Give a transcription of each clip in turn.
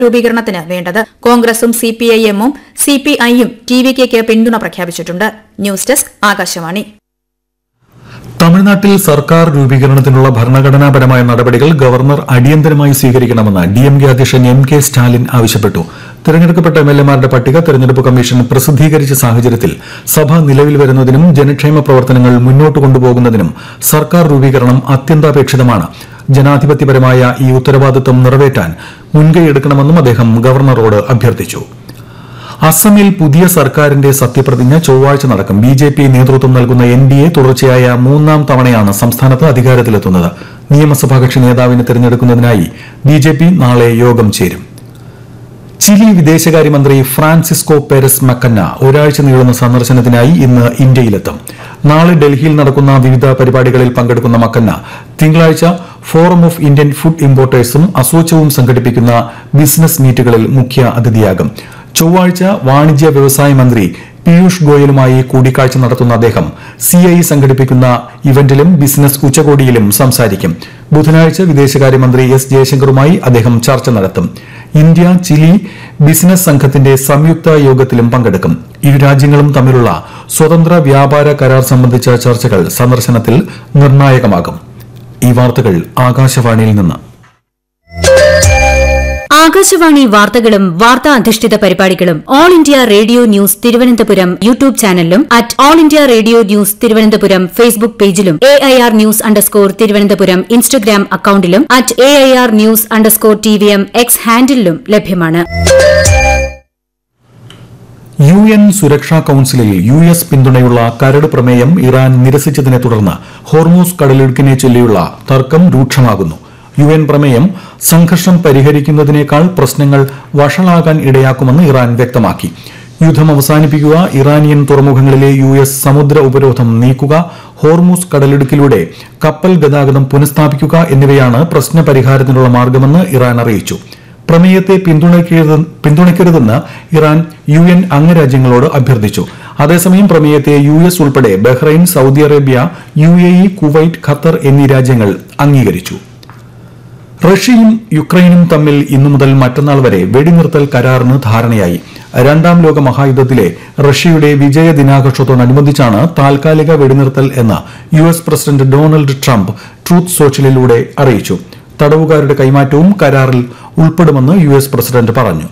രൂപീകരണത്തിന് വേണ്ടത് കോൺഗ്രസും സി പി ഐ എമ്മും സി പി ഐയും ടി വി കെക്ക് പിന്തുണ പ്രഖ്യാപിച്ചിട്ടുണ്ട് ന്യൂസ് ഡെസ്ക് ആകാശവാണി തമിഴ്നാട്ടിൽ സർക്കാർ രൂപീകരണത്തിനുള്ള ഭരണഘടനാപരമായ നടപടികൾ ഗവർണർ അടിയന്തരമായി സ്വീകരിക്കണമെന്ന് ഡി എം കെ അധ്യക്ഷൻ എം കെ സ്റ്റാലിൻ ആവശ്യപ്പെട്ടു തെരഞ്ഞെടുക്കപ്പെട്ട എം എൽ എമാരുടെ പട്ടിക തെരഞ്ഞെടുപ്പ് കമ്മീഷൻ പ്രസിദ്ധീകരിച്ച സാഹചര്യത്തിൽ സഭ നിലവിൽ വരുന്നതിനും ജനക്ഷേമ പ്രവർത്തനങ്ങൾ മുന്നോട്ട് കൊണ്ടുപോകുന്നതിനും സർക്കാർ രൂപീകരണം അത്യന്താപേക്ഷിതമാണ് ജനാധിപത്യപരമായ ഈ ഉത്തരവാദിത്വം നിറവേറ്റാൻ മുൻകൈയെടുക്കണമെന്നും അദ്ദേഹം ഗവർണറോട് അഭ്യർത്ഥിച്ചു അസമിൽ പുതിയ സർക്കാരിന്റെ സത്യപ്രതിജ്ഞ ചൊവ്വാഴ്ച നടക്കും ബി ജെ പി നേതൃത്വം നൽകുന്ന എൻ ഡി എ തുടർച്ചയായ മൂന്നാം തവണയാണ് സംസ്ഥാനത്ത് അധികാരത്തിലെത്തുന്നത് നിയമസഭാ കക്ഷി നേതാവിനെ തെരഞ്ഞെടുക്കുന്നതിനായി ബി ജെ പി നാളെ യോഗം ചേരും ചിലി വിദേശകാര്യമന്ത്രി ഫ്രാൻസിസ്കോ പെരസ് മക്കന്ന ഒരാഴ്ച നീളുന്ന സന്ദർശനത്തിനായി ഇന്ന് ഇന്ത്യയിലെത്തും നാളെ ഡൽഹിയിൽ നടക്കുന്ന വിവിധ പരിപാടികളിൽ പങ്കെടുക്കുന്ന മക്കന്ന തിങ്കളാഴ്ച ഫോറം ഓഫ് ഇന്ത്യൻ ഫുഡ് ഇമ്പോർട്ടേഴ്സും അസോച്ചവും സംഘടിപ്പിക്കുന്ന ബിസിനസ് മീറ്റുകളിൽ മുഖ്യ അതിഥിയാകും ചൊവ്വാഴ്ച വാണിജ്യ വ്യവസായ മന്ത്രി പീയൂഷ് ഗോയലുമായി കൂടിക്കാഴ്ച നടത്തുന്ന അദ്ദേഹം സിഐ സംഘടിപ്പിക്കുന്ന ഇവന്റിലും ബിസിനസ് ഉച്ചകോടിയിലും സംസാരിക്കും ബുധനാഴ്ച വിദേശകാര്യമന്ത്രി എസ് ജയശങ്കറുമായി അദ്ദേഹം ചർച്ച നടത്തും ഇന്ത്യ ചിലി ബിസിനസ് സംഘത്തിന്റെ സംയുക്ത യോഗത്തിലും പങ്കെടുക്കും ഇരു രാജ്യങ്ങളും തമ്മിലുള്ള സ്വതന്ത്ര വ്യാപാര കരാർ സംബന്ധിച്ച ചർച്ചകൾ സന്ദർശനത്തിൽ നിർണായകമാകും ഈ വാർത്തകൾ ആകാശവാണിയിൽ നിന്ന് ആകാശവാണി വാർത്തകളും വാർത്താ അധിഷ്ഠിത പരിപാടികളും all India radio news Thiruvananthapuram YouTube ചാനലിലും at all India radio news Thiruvananthapuram Facebook പേജിലും A I R news underscore Thiruvananthapuram Instagram അക്കൌണ്ടിലും at A I R news underscore T V M X ഹാൻഡിലും ലഭ്യമാണ് യു എൻ സുരക്ഷാ കൌൺസിലിൽ യു എസ് പിന്തുണയുള്ള കരട് പ്രമേയം ഇറാൻ നിരസിച്ചതിനെ തുടർന്ന് ഹോർമൂസ് കടലിടുക്കിനെ ചൊല്ലിയുള്ള തർക്കം രൂക്ഷമാകുന്നു യു എൻ പ്രമേയം സംഘർഷം പരിഹരിക്കുന്നതിനേക്കാൾ പ്രശ്നങ്ങൾ വഷളാകാൻ ഇടയാക്കുമെന്ന് ഇറാൻ വ്യക്തമാക്കി യുദ്ധം അവസാനിപ്പിക്കുക ഇറാനിയൻ തുറമുഖങ്ങളിലെ യു എസ് സമുദ്ര ഉപരോധം നീക്കുക ഹോർമൂസ് കടലിടുക്കിലൂടെ കപ്പൽ ഗതാഗതം പുനഃസ്ഥാപിക്കുക എന്നിവയാണ് പ്രശ്ന പരിഹാരത്തിനുള്ള മാർഗമെന്ന് ഇറാൻ അറിയിച്ചു പ്രമേയത്തെ പിന്തുണയ്ക്കരുത് പിന്തുണയ്ക്കരുതെന്ന് ഇറാൻ യു എൻ അംഗരാജ്യങ്ങളോട് അഭ്യർത്ഥിച്ചു അതേസമയം പ്രമേയത്തെ യു എസ് ഉൾപ്പെടെ Bahrain Saudi Arabia U A E Kuwait Qatar എന്നീ രാജ്യങ്ങൾ അംഗീകരിച്ചു റഷ്യയും യുക്രൈനും തമ്മിൽ ഇന്നു മുതൽ മറ്റന്നാൾ വരെ വെടിനിർത്തൽ കരാറിന് ധാരണയായി രണ്ടാം ലോക മഹായുദ്ധത്തിലെ റഷ്യയുടെ വിജയ ദിനാഘോഷത്തോടനുബന്ധിച്ചാണ് താൽക്കാലിക വെടിനിർത്തൽ എന്ന് U S president Donald Trump Truth സോഷ്യലിലൂടെ അറിയിച്ചു തടവുകാരുടെ കൈമാറ്റവും കരാറിൽ ഉൾപ്പെടുമെന്ന് യു എസ് പ്രസിഡന്റ് പറഞ്ഞു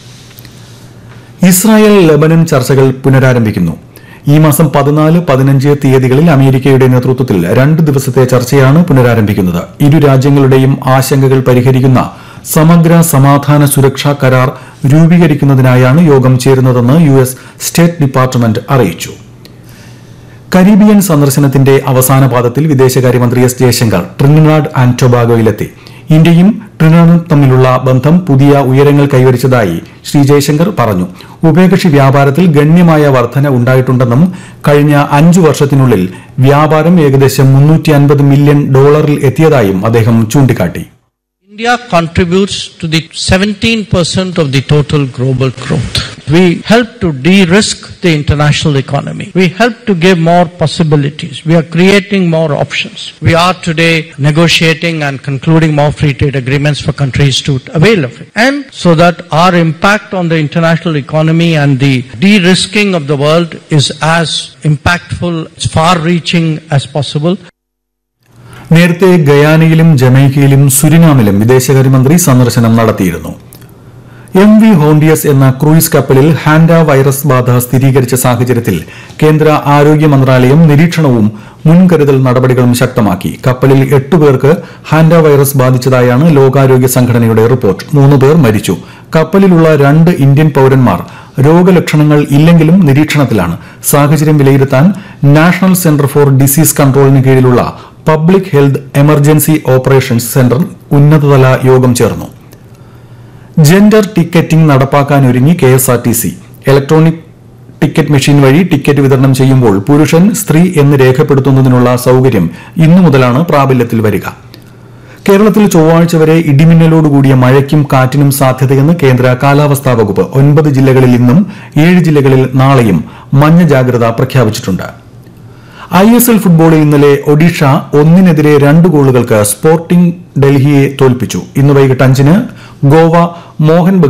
ഇസ്രായേൽ ലെബനൻ ചർച്ചകൾ പുനരാരംഭിക്കുന്നു ഈ മാസം പതിനാല് പതിനഞ്ച് തീയതികളിൽ അമേരിക്കയുടെ നേതൃത്വത്തിൽ രണ്ട് ദിവസത്തെ ചർച്ചയാണ് പുനരാരംഭിക്കുന്നത് ഇരു രാജ്യങ്ങളുടെയും ആശങ്കകൾ പരിഹരിക്കുന്ന സമഗ്ര സമാധാന സുരക്ഷാ കരാർ രൂപീകരിക്കുന്നതിനായാണ് യോഗം ചേരുന്നതെന്ന് യു എസ് സ്റ്റേറ്റ് ഡിപ്പാർട്ട്മെന്റ് അറിയിച്ചു കരീബിയൻ സന്ദർശനത്തിന്റെ അവസാന പാദത്തിൽ വിദേശകാര്യമന്ത്രി എസ് ജയശങ്കർ ട്രിനിനാഡ് ആൻഡ് ടൊബാഗോയിലെത്തി ഇന്ത്യയും ട്രിനിനാഡും തമ്മിലുള്ള ബന്ധം പുതിയ ഉയരങ്ങൾ കൈവരിച്ചതായി ശ്രീ ജയശങ്കർ പറഞ്ഞു ഉഭയകക്ഷി വ്യാപാരത്തിൽ ഗണ്യമായ വർധന ഉണ്ടായിട്ടുണ്ടെന്നും കഴിഞ്ഞ അഞ്ചു വർഷത്തിനുള്ളിൽ വ്യാപാരം ഏകദേശം മുന്നൂറ്റി അൻപത് മില്യൺ ഡോളറിൽ എത്തിയതായും അദ്ദേഹം ചൂണ്ടിക്കാട്ടി India contributes to the 17% of the total global growth. We help to de-risk the international economy. We help to give more possibilities. We are creating more options. We are today negotiating and concluding more free trade agreements for countries to avail of it. And so that our impact on the international economy and the de-risking of the world is as impactful, as far-reaching as possible. നേരത്തെ ഗയാനയിലും ജമൈക്കയിലും സുരിനാമിലും വിദേശകാര്യമന്ത്രി സന്ദർശനം നടത്തിയിരുന്നു M V Hondius എന്ന cruise കപ്പലിൽ Hanta virus ബാധ സ്ഥിരീകരിച്ച സാഹചര്യത്തിൽ കേന്ദ്ര ആരോഗ്യ മന്ത്രാലയം നിരീക്ഷണവും മുൻകരുതൽ നടപടികളും ശക്തമാക്കി കപ്പലിൽ എട്ട് പേർക്ക് ഹാൻഡ വൈറസ് ബാധിച്ചതായാണ് ലോകാരോഗ്യ സംഘടനയുടെ റിപ്പോർട്ട് മൂന്ന് പേർ മരിച്ചു കപ്പലിലുള്ള രണ്ട് ഇന്ത്യൻ പൌരന്മാർ രോഗലക്ഷണങ്ങൾ ഇല്ലെങ്കിലും നിരീക്ഷണത്തിലാണ് സാഹചര്യം വിലയിരുത്താൻ നാഷണൽ സെന്റർ ഫോർ ഡിസീസ് കൺട്രോളിന് കീഴിലുള്ള public health emergency operations centre ഉന്നതതല യോഗം ചേർന്നു ജെൻഡർ ടിക്കറ്റിംഗ് നടപ്പാക്കാനൊരുങ്ങി K S R T C electronic ticket machine വഴി ടിക്കറ്റ് വിതരണം ചെയ്യുമ്പോൾ പുരുഷൻ സ്ത്രീ എന്ന് രേഖപ്പെടുത്തുന്നതിനുള്ള സൌകര്യം ഇന്നു മുതലാണ് പ്രാബല്യത്തിൽ വരിക കേരളത്തിൽ ചൊവ്വാഴ്ച വരെ ഇടിമിന്നലോടുകൂടിയ മഴയ്ക്കും കാറ്റിനും സാധ്യതയെന്ന് കേന്ദ്ര കാലാവസ്ഥാ വകുപ്പ് ഒൻപത് ജില്ലകളിൽ ഇന്നും ഏഴ് ജില്ലകളിൽ നാളെയും മഞ്ഞ ജാഗ്രത പ്രഖ്യാപിച്ചിട്ടുണ്ട് ഐ എസ് എൽ ഫുട്ബോളിൽ ഇന്നലെ ഒഡീഷ ഒന്നിനെതിരെ രണ്ട് ഗോളുകൾക്ക് സ്പോർട്ടിംഗ് ഡൽഹിയെ തോൽപ്പിച്ചു ഇന്ന് വൈകിട്ട് അഞ്ചിന് ഗോവ മോഹൻ